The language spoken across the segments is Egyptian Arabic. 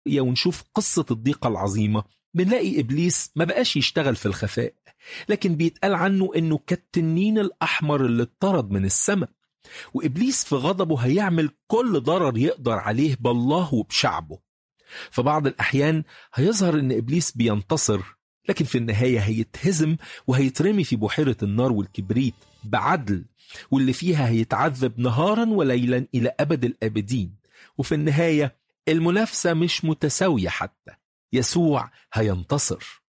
ونشوف قصة الضيقة العظيمة بنلاقي إبليس ما بقاش يشتغل في الخفاء لكن بيتقال عنه إنه كالتنين الأحمر اللي اتطرد من السماء وإبليس في غضبه هيعمل كل ضرر يقدر عليه بالله وبشعبه في بعض الأحيان هيظهر إن إبليس بينتصر لكن في النهاية هيتهزم وهيترمي في بحيرة النار والكبريت بعدل واللي فيها هيتعذب نهارا وليلا إلى أبد الآبدين وفي النهاية المنافسة مش متساوية حتى يسوع هينتصر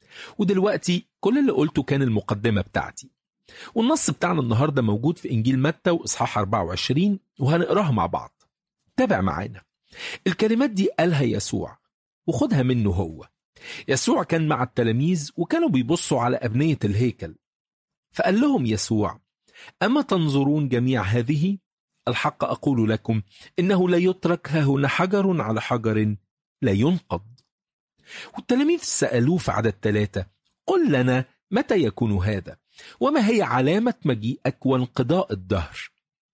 ودلوقتي كل اللي قلته كان المقدمة بتاعتي والنص بتاعنا النهاردة موجود في إنجيل متى وإصحاح 24 وهنقراها مع بعض تابع معانا الكلمات دي قالها يسوع وخدها منه هو يسوع كان مع التلاميذ وكانوا بيبصوا على أبنية الهيكل فقال لهم يسوع أما تنظرون جميع هذه الحق أقول لكم إنه لا يترك هنا حجر على حجر لا ينقض والتلاميذ سألوه في عدد ثلاثة قل لنا متى يكون هذا وما هي علامة مجيئك وانقضاء الدهر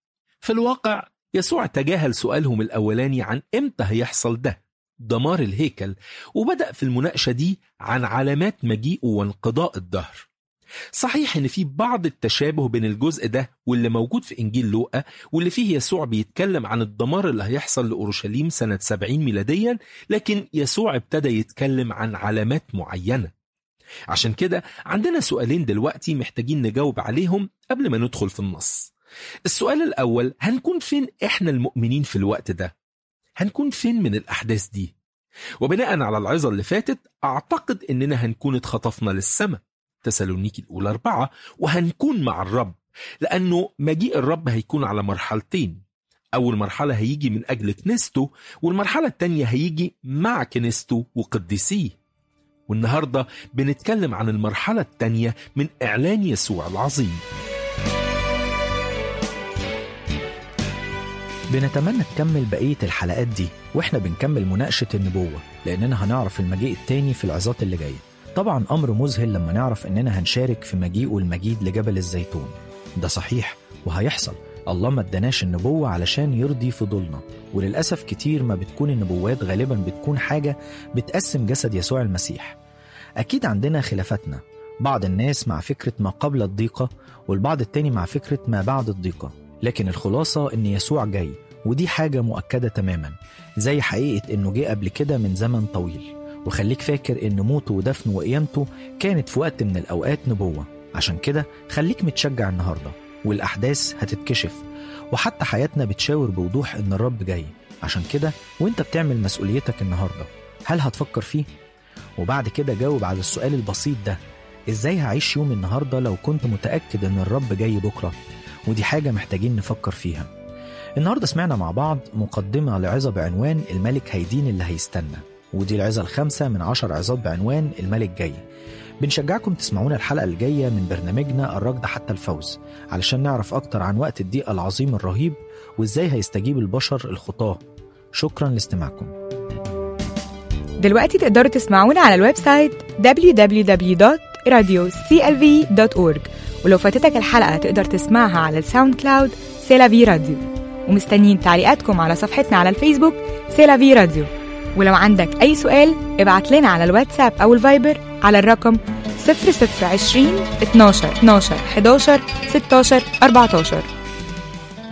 في الواقع يسوع تجاهل سؤالهم الأولاني عن إمتى هيحصل ده دمار الهيكل وبدأ في المناقشة دي عن علامات مجيئه وانقضاء الدهر صحيح ان في بعض التشابه بين الجزء ده واللي موجود في انجيل لوقا واللي فيه يسوع بيتكلم عن الدمار اللي هيحصل لاورشليم سنه 70 ميلاديا لكن يسوع ابتدى يتكلم عن علامات معينه عشان كده عندنا سؤالين دلوقتي محتاجين نجاوب عليهم قبل ما ندخل في النص السؤال الاول هنكون فين احنا المؤمنين في الوقت ده هنكون فين من الاحداث دي وبناء على العظة اللي فاتت أعتقد إننا هنكون اتخطفنا للسماء تسالونيكي الأولى أربعة وهنكون مع الرب لأنه مجيء الرب هيكون على مرحلتين أول مرحلة هيجي من أجل كنيسته والمرحلة التانية هيجي مع كنيسته وقديسيه والنهاردة بنتكلم عن المرحلة التانية من إعلان يسوع العظيم بنتمنى تكمل بقية الحلقات دي واحنا بنكمل مناقشة النبوة لأننا هنعرف المجيء التاني في العظات اللي جاية طبعا أمر مذهل لما نعرف إننا هنشارك في مجيئه المجيد لجبل الزيتون ده صحيح وهيحصل الله ما اداناش النبوة علشان يرضي فضولنا وللأسف كتير ما بتكون النبوات غالبا بتكون حاجة بتقسم جسد يسوع المسيح أكيد عندنا خلافاتنا بعض الناس مع فكرة ما قبل الضيقة والبعض التاني مع فكرة ما بعد الضيقة لكن الخلاصة إن يسوع جاي ودي حاجة مؤكدة تماما زي حقيقة إنه جه قبل كده من زمن طويل وخليك فاكر إن موته ودفنه وقيامته كانت في وقت من الأوقات نبوة عشان كده خليك متشجع النهاردة والأحداث هتتكشف وحتى حياتنا بتشاور بوضوح إن الرب جاي عشان كده وإنت بتعمل مسؤوليتك النهاردة هل هتفكر فيه؟ وبعد كده جاوب على السؤال البسيط ده إزاي هعيش يوم النهاردة لو كنت متأكد إن الرب جاي بكرة؟ ودي حاجة محتاجين نفكر فيها النهاردة سمعنا مع بعض مقدمة لعظة بعنوان الملك هيدين اللي هيستنى ودي العظة الخامسة من عشر عظات بعنوان الملك جاي بنشجعكم تسمعونا الحلقة الجاية من برنامجنا الركض حتى الفوز علشان نعرف أكتر عن وقت الضيقة العظيم الرهيب وإزاي هيستجيب البشر الخطاة شكرا لاستماعكم دلوقتي تقدروا تسمعونا على الويب سايت www.radioclv.org ولو فاتتك الحلقة تقدر تسمعها على الساوند كلاود سيلافي راديو ومستنيين تعليقاتكم على صفحتنا على الفيسبوك سيلافي راديو ولو عندك أي سؤال ابعت لنا على الواتساب أو الفايبر على الرقم 0020 12 12 11 16 14